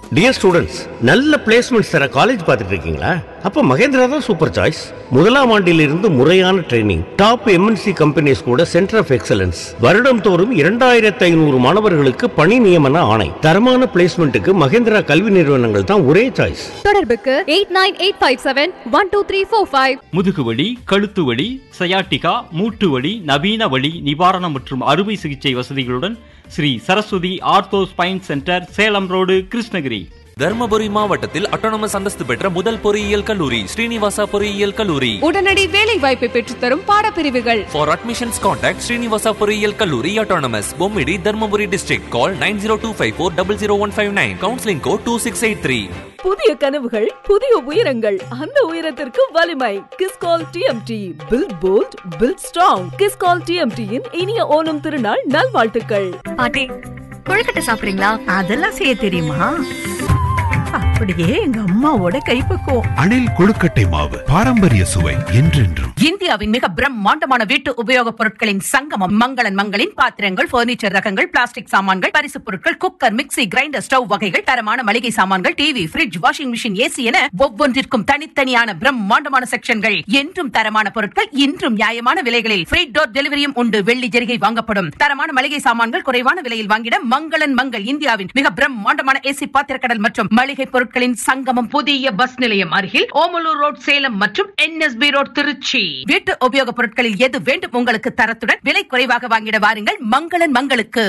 Dear students நல்ல placements தர college பார்த்துட்டு இருக்கீங்களா அப்ப மகேந்திரா தான் சூப்பர் சாய்ஸ் முதலாம் ஆண்டிலிருந்து முறையான ட்ரைனிங் டாப் எம்என்சி கம்பெனிஸ் கூட சென்டர் ஆஃப் எக்ஸலன்ஸ் வருடம் தோறும் இரண்டாயிரத்தி ஐநூறு மாணவர்களுக்கு பணி நியமன ஆணை தரமான பிளேஸ்மெண்ட்டுக்கு மகேந்திரா கல்வி நிறுவனங்கள் தான் ஒரே சாய்ஸ் தொடர்புக்கு eight nine eight five seven one two three four five முதுகுவலி கழுத்து வலி சயாட்டிகா மூட்டு வலி நவீன வலி நிவாரணம் மற்றும் அறுவை சிகிச்சை வசதிகளுடன் Sri Saraswathi ortho spine centre Salem road Krishnagiri Dharmapuri மாவட்டத்தில் அட்டானமஸ் அந்தஸ்து பெற்ற முதல் பொறியியல் கல்லூரி ஸ்ரீனிவாசா பொறியியல் கல்லூரி உடனடி வேலை வாய்ப்பை பெற்றுத்தரும் பாடப்பிரிவுகள் ஃபார் அட்மிஷன்ஸ் கான்டாக்ட் ஸ்ரீனிவாசா பொறியியல் கல்லூரி autonomous Bommidi Dharmapuri district call nine zero two five four double zero one five nine counselling code two six eight three புதிய கனவுகள் புதிய உயரங்கள் அந்த உயரத்திற்கு வலிமை Kiscol TMT build bold build strong Kiscol டிஎம்டியின் இனிய ஓணம் திருநாள் நல்வாழ்த்துக்கள் பாட்டி கொழுக்கட்டை சாப்பிடுறீங்களா அதெல்லாம் செய்ய தெரியுமா அப்படியே எங்க அம்மாவோட கைப்பக்குவம் அணில் கொழுக்கட்டை மாவு பாரம்பரிய சுவை என்றென்றும் இந்தியாவின் மிக பிரம்மாண்டமான வீட்டு உபயோகப் பொருட்களின் சங்கமம் மங்களன் மங்களின் பாத்திரங்கள் பர்னிச்சர் ரகங்கள் பிளாஸ்டிக் சாமான்கள் பரிசுப் பொருட்கள் குக்கர் மிக்ஸி கிரைண்டர் ஸ்டவ் வகைகள் தரமான மளிகை சாமான்கள் TV fridge washing machine AC என ஒவ்வொன்றிற்கும் தனித்தனியான பிரம்மாண்டமான செக்ஷன்கள் என்றும் தரமான பொருட்கள் இன்றும் நியாயமான விலைகளில் ஃப்ரீ டோர் டெலிவரியும் உண்டு வெள்ளி ஜெரிகை வாங்கப்படும் தரமான மளிகை சாமான்கள் குறைவான விலையில் வாங்கிட மங்களன் மங்கள் இந்தியாவின் மிக பிரம்மாண்டமான ஏசி பாத்திரக்கடல் மற்றும் மளிகை பொருட்களின் சங்கமம் புதிய பஸ் நிலையம் அருகில் ஓமலூர் ரோட் சேலம் மற்றும் என்எஸ்பி ரோட் திருச்சி வீட்டு உபயோகப் பொருட்களில் எது வேண்டும் உங்களுக்கு தரத்துடன் விலை குறைவாக வாங்கிட வாருங்கள் மங்களன் மங்களுக்கு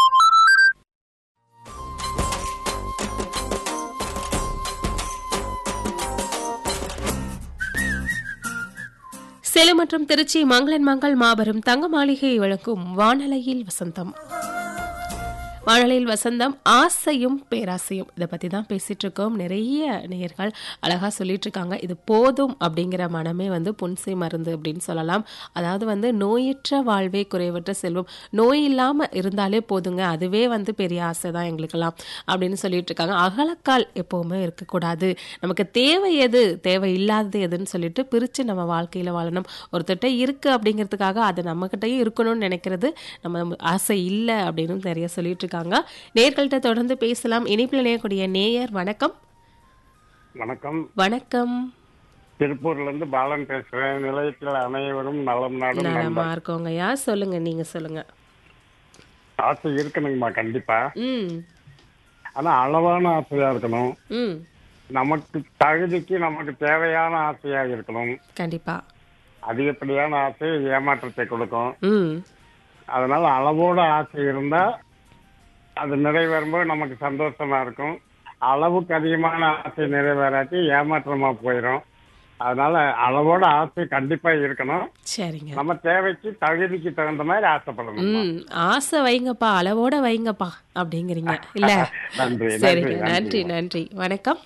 சேலம் மற்றும் திருச்சி மங்களன் மங்கள் மாபெரும் தங்க மாளிகை வழங்கும் வானலையில் வசந்தம் வானலையில் வசந்தம் ஆசையும் பேராசையும் இதை பற்றி தான் பேசிட்டு இருக்கோம் நிறைய நேயர்கள் அழகாக சொல்லிட்டு இருக்காங்க இது போதும் அப்படிங்கிற மனமே வந்து புன்சை மருந்து அப்படின்னு சொல்லலாம் அதாவது வந்து நோயற்ற வாழ்வே குறைவற்ற செல்வம் நோய் இல்லாமல் இருந்தாலே போதுங்க அதுவே வந்து பெரிய ஆசை தான் எங்களுக்கெல்லாம் அப்படின்னு சொல்லிட்டு இருக்காங்க அகலக்கால் எப்போவுமே இருக்கக்கூடாது நமக்கு தேவை எது தேவை இல்லாதது எதுன்னு சொல்லிட்டு பிரித்து நம்ம வாழ்க்கையில் வாழணும் ஒருத்தட்ட இருக்கு அப்படிங்கிறதுக்காக அது நம்மக்கிட்டயும் இருக்கணும்னு நினைக்கிறது நம்ம ஆசை இல்லை அப்படின்னு நிறைய சொல்லிட்டு இருக்காங்க நேர்கள்ட்ட தொடர்ந்து பேசலாம் இனிப்பில் நேயக்கூடிய நேயர் வணக்கம் வணக்கம் வணக்கம் திருப்பூர்ல இருந்து பாலன் பேசுறேன் நிலையத்தில் அனைவரும் நலம் நாடும் நலமா நண்பர். இருக்கோங்கய்யா சொல்லுங்க நீங்க சொல்லுங்க ஆசை இருக்கணுங்கம்மா கண்டிப்பா ம் ஆனா அளவான ஆசையா இருக்கணும் ம் நமக்கு தகுதிக்கு நமக்கு தேவையான ஆசையா இருக்கணும் கண்டிப்பா அதிகப்படியான ஆசை ஏமாற்றத்தை கொடுக்கும் ம் அதனால அளவோட ஆசை இருந்தா அது நிறைவேறும்போது நமக்கு சந்தோஷமா இருக்கும் அளவுக்கு அதிகமான ஆசை நிறைவேறாட்டி ஏமாற்றமா போயிடும் அதனால அளவோட ஆசை கண்டிப்பா இருக்கணும் சரிங்க நம்ம தேவைக்கு தகுதிக்கு தகுந்த மாதிரி ஆசைப்படணும் ம் ஆசை வைங்கப்பா அளவோட வைங்கப்பா அப்படிங்கிறீங்க இல்ல நன்றி, சரிங்க நன்றி, நன்றி நன்றி வணக்கம்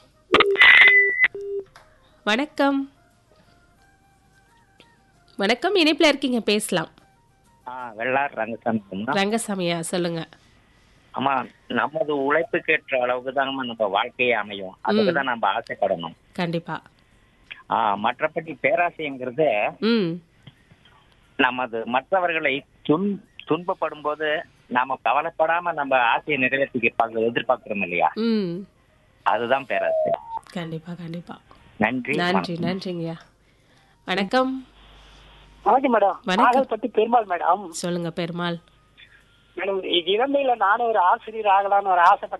வணக்கம் வணக்கம் இணைப்புல இருக்கீங்க பேசலாம் ஆ வெள்ளார் ரங்கசாமி சொன்னா ரங்கசாமியா சொல்லுங்க ஆமா நமது உழைப்புக்கு ஏற்ற அளவுக்கு தான் நம்ம வாழ்க்கையே அமையும் அதுக்கு தான் நம்ம ஆசைப்படணும் கண்டிப்பா ஆ மற்றபடி பேராசைங்கிறது ம் நமது மற்றவர்களை துன் துன்பப்படும் போது நாம கவலைப்படாம நம்ம ஆசையை நிறைவேற்றி பார்க்க எதிர்பார்க்கிறோம் இல்லையா ம் அதுதான் பேராசை கண்டிப்பா கண்டிப்பா நன்றி நன்றி வணக்கம். நன்றிங்கய்யா வணக்கம் வணக்கம் மேடம் வணக்கம். நாகல்பட்டி பெருமாள் மேடம் சொல்லுங்க பெருமாள் மேடம் இளமையில நானும் ஒரு ஆசிரியர் ஆகலாம்னு ஒரு ஆசைப்பட்டேன்